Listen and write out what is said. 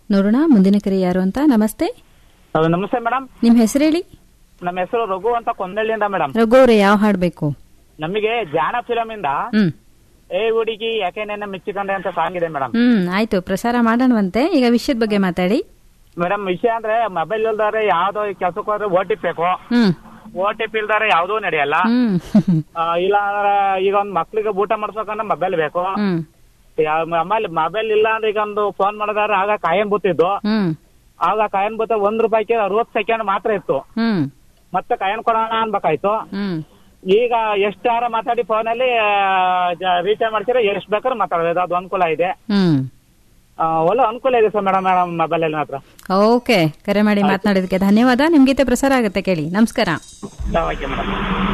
ನೋಡೋಣ ಮುಂದಿನ ಕರೆ ಯಾರು ಅಂತ ನಮಸ್ತೆ ಹೌದು, ನಮಸ್ತೆ ಮೇಡಮ್ ನಿಮ್ ಹೆಸರು ಹೇಳಿ ನಮ್ಮ ಹೆಸರು ರಘು ಅಂತ ಕೊಂದಳ್ಳಿಯಿಂದ ಮೇಡಮ್ ರಘು ಅವ್ರೆ ಯಾವ ಹಾಡ್ ಬೇಕು ನಮಗೆ ಜಾಣ ಫಿಲಂ ಇಂದ ಹ್ಮ್ ಏ ಹುಡುಗಿ ಯಾಕೆ ನೆನ್ನ ಮೆಚ್ಚಿಕೊಂಡೆ ಅಂತ ಸಾಂಗ್ ಇದೆ ಮೇಡಮ್ ಹ್ಮ್ ಆಯ್ತು ಪ್ರಸಾರ ಮಾಡೋಣವಂತೆ ಈಗ ವಿಷಯದ ಬಗ್ಗೆ ಮಾತಾಡಿ ಮೇಡಮ್ ವಿಷಯ ಅಂದ್ರೆ ಮೊಬೈಲ್ ಇಲ್ದಾರೆ ಯಾವ್ದೋ ಕೆಲ್ಸಕ್ಕೆ ಹೋದ್ರೆ ಓ ಟಿ ಪಿ ಬೇಕು ಹ್ಮ್ ಓ ಟಿ ಪಿ ಇಲ್ದಾರೆ ಯಾವ್ದೂ ನಡೆಯಲ್ಲ ಹ್ಮ್ ಆ, ಇಲ್ಲ ಅಂದ್ರೆ ಈಗ ಒಂದ್ ಮಕ್ಳಿಗೆ ಊಟ ಮಾಡ್ಬೇಕಂದ್ರೆ ಮೊಬೈಲ್ ಬೇಕು ಹ್ಮ್ ಆಮೇಲೆ ಮೊಬೈಲ್ ಇಲ್ಲ ಅಂದ್ರೆ ಈಗ ಒಂದು ಫೋನ್ ಮಾಡಿದಾರೆ ಆಗ ಕಾಯಂ ಬೂತಿದ್ದು ಹ್ಮ್ ಆಗ ಕಾಯನ್ ಬೂತ ಒಂದ್ ರೂಪಾಯಿಗೆ ಅರವತ್ ಸೆಕೆಂಡ್ ಮಾತ್ರ ಇತ್ತು ಹ್ಮ್ ಮತ್ತೆ ಕಾಯನ್ ಕೊಡೋಣ ಅನ್ಬೇಕಾಯ್ತು ಹ್ಮ್ ಈಗ ಎಷ್ಟಾರ ಮಾತಾಡಿ ಫೋನಲ್ಲಿ ರೀಚಾರ್ಜ್ ಮಾಡ್ಸಿದ್ರೆ ಎಷ್ಟು ಬೇಕಾದ್ರೂ ಮಾತಾಡೋದು ಅದು ಅನುಕೂಲ ಇದೆ ಹ್ಮ್ ಆ, ಒಳ್ಳೆ ಅನುಕೂಲ ಇದೆ ಸರ್ ಮೇಡಮ್ ಮೇಡಮ್ ಮೊಬೈಲ್ ಅಲ್ಲಿ ಮಾತ್ರ ಓಕೆ ಕರೆ ಮಾಡಿ ಮಾತನಾಡಿದಕ್ಕೆ ಧನ್ಯವಾದ ನಿಮ್ಗೀತೆ ಪ್ರಸಾರ ಆಗುತ್ತೆ ಕೇಳಿ ನಮಸ್ಕಾರ ಓಕೆ ಮೇಡಮ್